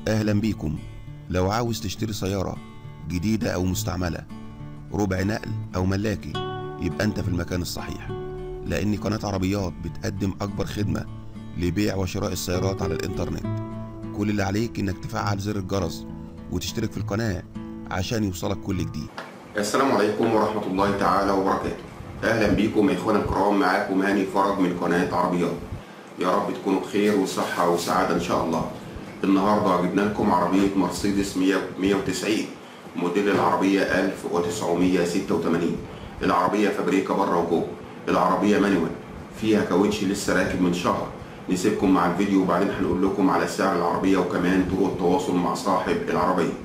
أهلا بيكم لو عاوز تشتري سيارة جديدة أو مستعملة ربع نقل أو ملاكي يبقى أنت في المكان الصحيح لأن قناة عربيات بتقدم أكبر خدمة لبيع وشراء السيارات على الإنترنت كل اللي عليك إنك تفعل زر الجرس وتشترك في القناة عشان يوصلك كل جديد السلام عليكم ورحمة الله تعالى وبركاته أهلا بيكم يا إخوانا الكرام معاكم هاني فرج من قناة عربيات يا رب تكونوا بخير وصحة وسعادة إن شاء الله النهاردة جبنا لكم عربية مرسيدس 190 موديل العربية 1986 العربية فابريكا بره وجوه العربية مانوال فيها كاوتش لسه راكب من شهر نسيبكم مع الفيديو وبعدين هنقول لكم على سعر العربية وكمان طرق التواصل مع صاحب العربية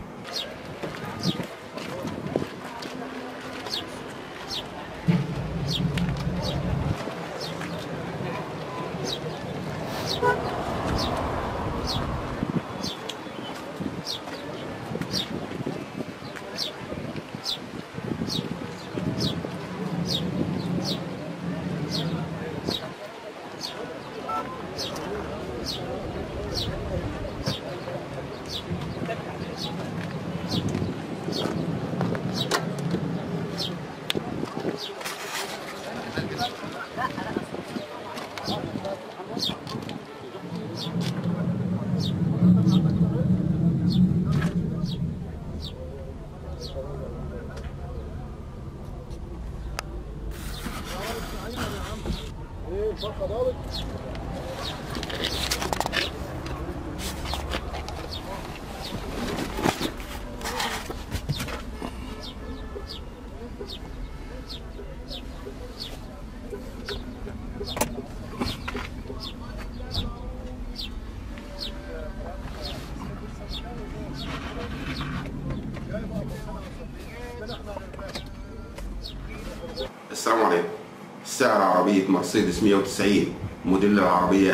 السلام عليكم سعر عربية مرسيدس 190 موديل العربية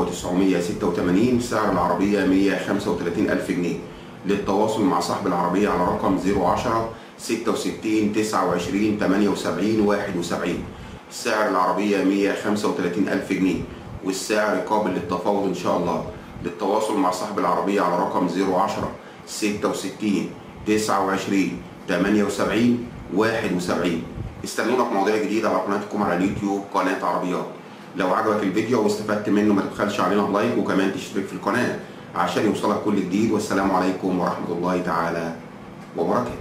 1986 سعر العربية 135 ألف جنيه للتواصل مع صاحب العربية على رقم 010 66 29 78 71 سعر العربية 135 ألف جنيه والسعر قابل للتفاوض إن شاء الله للتواصل مع صاحب العربية على رقم 010 66 29 78 71 استنونا في مواضيع جديدة على قناتكم على اليوتيوب قناة عربيات لو عجبك الفيديو واستفدت منه ما تبخلش علينا بلايك وكمان تشترك في القناة عشان يوصلك كل جديد والسلام عليكم ورحمة الله تعالى وبركاته